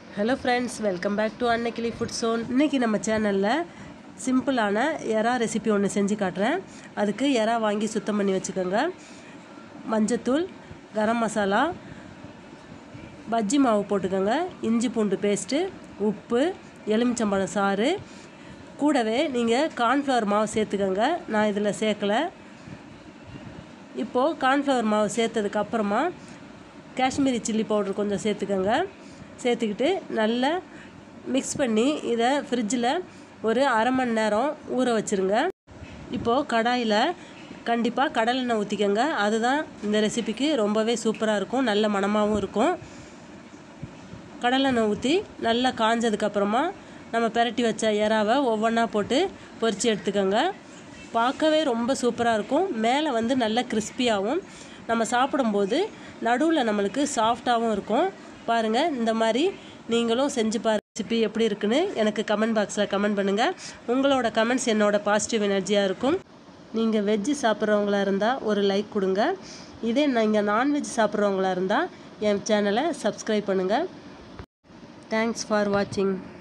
hello friends welcome back to Annaikili food zone இன்றைக்கி நம்ம சேனலில் சிம்பிளான எறா ரெசிபி ஒன்று செஞ்சு காட்டுறேன் அதுக்கு எறா வாங்கி சுத்தம் பண்ணி வச்சுக்கோங்க மஞ்சத்தூள் கரம் மசாலா பஜ்ஜி மாவு போட்டுக்கோங்க இஞ்சி பூண்டு பேஸ்ட்டு உப்பு எலுமிச்சம்பழம் சாறு கூடவே நீங்கள் கார்ன்ஃப்ளவர் மாவு சேர்த்துக்கோங்க நான் இதில் சேர்க்கலை இப்போது கார்ன்ஃப்ளவர் மாவு சேர்த்ததுக்கு அப்புறமா காஷ்மீரி சில்லி பவுடர் கொஞ்சம் சேர்த்துக்கோங்க சேர்த்துக்கிட்டு நல்லா மிக்ஸ் பண்ணி இதை ஃப்ரிட்ஜில் ஒரு அரை மணி நேரம் ஊற வச்சுருங்க இப்போது கடாயில் கண்டிப்பாக கடலெண்ணெய் ஊற்றிக்கோங்க அதுதான் இந்த ரெசிபிக்கு ரொம்பவே சூப்பராக இருக்கும் நல்ல மணமாகவும் இருக்கும் கடலெண்ணெய் ஊற்றி நல்லா காஞ்சதுக்கப்புறமா நம்ம பெரட்டி வச்ச எறாவை ஒவ்வொன்றா போட்டு பொரித்து எடுத்துக்கோங்க பார்க்கவே ரொம்ப சூப்பராக இருக்கும் மேலே வந்து நல்ல கிறிஸ்பியாகவும் நம்ம சாப்பிடும்போது நடுவில் நம்மளுக்கு சாஃப்டாகவும் இருக்கும் பாருங்கள் இந்த மாதிரி நீங்களும் செஞ்சு பாரு ரெசிபி எப்படி இருக்குன்னு எனக்கு கமெண்ட் பாக்ஸில் கமெண்ட் பண்ணுங்கள் உங்களோட கமெண்ட்ஸ் என்னோட பாசிட்டிவ் எனர்ஜியாக இருக்கும் நீங்கள் வெஜ்ஜு சாப்பிட்றவங்களா இருந்தால் ஒரு லைக் கொடுங்க இதே நீங்கள் நான்வெஜ் சாப்பிட்றவங்களா இருந்தால் என் சேனலை சப்ஸ்கிரைப் பண்ணுங்கள் தேங்க்ஸ் ஃபார் வாட்சிங்